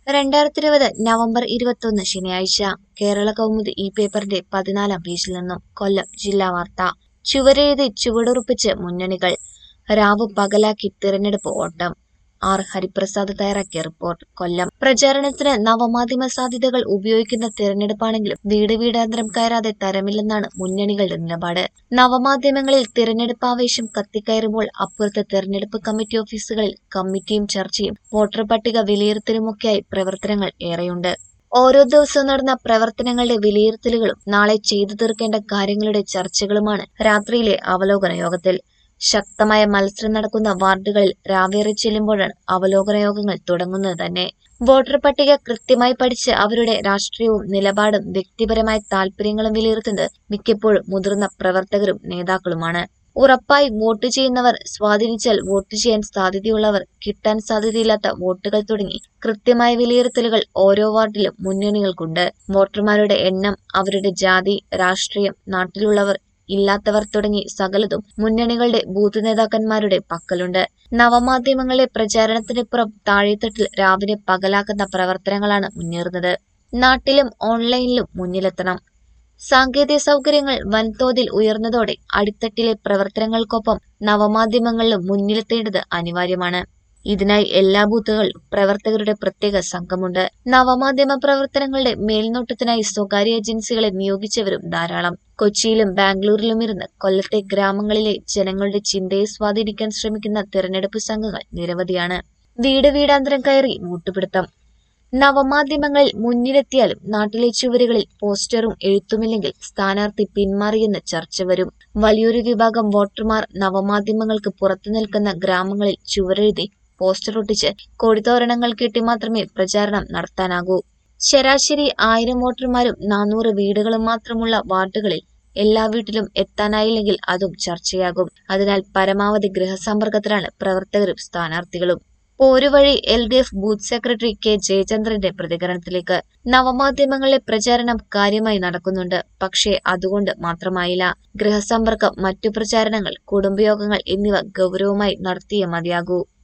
രണ്ടായിരത്തി ഇരുപത് നവംബർ ഇരുപത്തൊന്ന് ശനിയാഴ്ച കേരള കൗമുദി ഈ പേപ്പറിന്റെ പതിനാലാം പേജിൽ നിന്നും കൊല്ലം ജില്ലാ വാർത്ത ചുവരെഴുതി ചുവടുറപ്പിച്ച് മുന്നണികൾ രാവ് പകലാക്കി തിരഞ്ഞെടുപ്പ് ഓട്ടം ആർ ഹരിപ്രസാദ് തയ്യാറാക്കിയ റിപ്പോർട്ട് കൊല്ലം പ്രചാരണത്തിന് നവമാധ്യമ സാധ്യതകൾ ഉപയോഗിക്കുന്ന തിരഞ്ഞെടുപ്പാണെങ്കിലും വീട് വീടാന്തരം കയറാതെ തരമില്ലെന്നാണ് മുന്നണികളുടെ നിലപാട് നവമാധ്യമങ്ങളിൽ തിരഞ്ഞെടുപ്പ് ആവേശം കത്തിക്കയറുമ്പോൾ അപ്പുറത്ത് തിരഞ്ഞെടുപ്പ് കമ്മിറ്റി ഓഫീസുകളിൽ കമ്മിറ്റിയും ചർച്ചയും വോട്ടർ പട്ടിക വിലയിരുത്തലുമൊക്കെയായി പ്രവർത്തനങ്ങൾ ഏറെയുണ്ട് ഓരോ ദിവസവും നടന്ന പ്രവർത്തനങ്ങളുടെ വിലയിരുത്തലുകളും നാളെ ചെയ്തു തീർക്കേണ്ട കാര്യങ്ങളുടെ ചർച്ചകളുമാണ് രാത്രിയിലെ അവലോകന യോഗത്തിൽ ശക്തമായ മത്സരം നടക്കുന്ന വാർഡുകളിൽ രാവേറെ ചെല്ലുമ്പോഴാണ് അവലോകന യോഗങ്ങൾ തുടങ്ങുന്നത് തന്നെ വോട്ടർ പട്ടിക കൃത്യമായി പഠിച്ച് അവരുടെ രാഷ്ട്രീയവും നിലപാടും വ്യക്തിപരമായ താൽപര്യങ്ങളും വിലയിരുത്തുന്നത് മിക്കപ്പോഴും മുതിർന്ന പ്രവർത്തകരും നേതാക്കളുമാണ് ഉറപ്പായി വോട്ട് ചെയ്യുന്നവർ സ്വാധീനിച്ചാൽ വോട്ട് ചെയ്യാൻ സാധ്യതയുള്ളവർ കിട്ടാൻ സാധ്യതയില്ലാത്ത വോട്ടുകൾ തുടങ്ങി കൃത്യമായ വിലയിരുത്തലുകൾ ഓരോ വാർഡിലും മുന്നണികൾക്കുണ്ട് വോട്ടർമാരുടെ എണ്ണം അവരുടെ ജാതി രാഷ്ട്രീയം നാട്ടിലുള്ളവർ ഇല്ലാത്തവർ തുടങ്ങി സകലതും മുന്നണികളുടെ ബൂത്ത് നേതാക്കന്മാരുടെ പക്കലുണ്ട് നവമാധ്യമങ്ങളിലെ പ്രചാരണത്തിനിപ്പുറം താഴെത്തട്ടിൽ രാവിലെ പകലാക്കുന്ന പ്രവർത്തനങ്ങളാണ് മുന്നേറുന്നത് നാട്ടിലും ഓൺലൈനിലും മുന്നിലെത്തണം സാങ്കേതിക സൗകര്യങ്ങൾ വൻതോതിൽ ഉയർന്നതോടെ അടിത്തട്ടിലെ പ്രവർത്തനങ്ങൾക്കൊപ്പം നവമാധ്യമങ്ങളിലും മുന്നിലെത്തേണ്ടത് അനിവാര്യമാണ് ഇതിനായി എല്ലാ ബൂത്തുകളിലും പ്രവർത്തകരുടെ പ്രത്യേക സംഘമുണ്ട് നവമാധ്യമ പ്രവർത്തനങ്ങളുടെ മേൽനോട്ടത്തിനായി സ്വകാര്യ ഏജൻസികളെ നിയോഗിച്ചവരും ധാരാളം കൊച്ചിയിലും ബാംഗ്ലൂരിലും ഇരുന്ന് കൊല്ലത്തെ ഗ്രാമങ്ങളിലെ ജനങ്ങളുടെ ചിന്തയെ സ്വാധീനിക്കാൻ ശ്രമിക്കുന്ന തിരഞ്ഞെടുപ്പ് സംഘങ്ങൾ നിരവധിയാണ് വീട് വീടാന്തരം കയറി വോട്ടുപിടുത്തം നവമാധ്യമങ്ങളിൽ മുന്നിലെത്തിയാലും നാട്ടിലെ ചുവരുകളിൽ പോസ്റ്ററും എഴുത്തുമില്ലെങ്കിൽ സ്ഥാനാർത്ഥി പിന്മാറിയെന്ന് ചർച്ച വരും വലിയൊരു വിഭാഗം വോട്ടർമാർ നവമാധ്യമങ്ങൾക്ക് പുറത്തു നിൽക്കുന്ന ഗ്രാമങ്ങളിൽ ചുവരെഴുതി പോസ്റ്റർ ഒട്ടിച്ച് കൊടിത്തോരണങ്ങൾ കെട്ടി മാത്രമേ പ്രചാരണം നടത്താനാകൂ ശരാശരി ആയിരം വോട്ടർമാരും നാനൂറ് വീടുകളും മാത്രമുള്ള വാർഡുകളിൽ എല്ലാ വീട്ടിലും എത്താനായില്ലെങ്കിൽ അതും ചർച്ചയാകും അതിനാൽ പരമാവധി ഗൃഹസമ്പർക്കത്തിലാണ് പ്രവർത്തകരും സ്ഥാനാർത്ഥികളും Poruvazhi L D F booth secretary K ജയചന്ദ്രന്റെ പ്രതികരണത്തിലേക്ക് നവമാധ്യമങ്ങളിലെ പ്രചാരണം കാര്യമായി നടക്കുന്നുണ്ട് പക്ഷേ അതുകൊണ്ട് മാത്രമായില്ല ഗൃഹസമ്പർക്കം മറ്റു പ്രചാരണങ്ങൾ കുടുംബയോഗങ്ങൾ എന്നിവ ഗൗരവമായി നടത്തിയേ മതിയാകൂ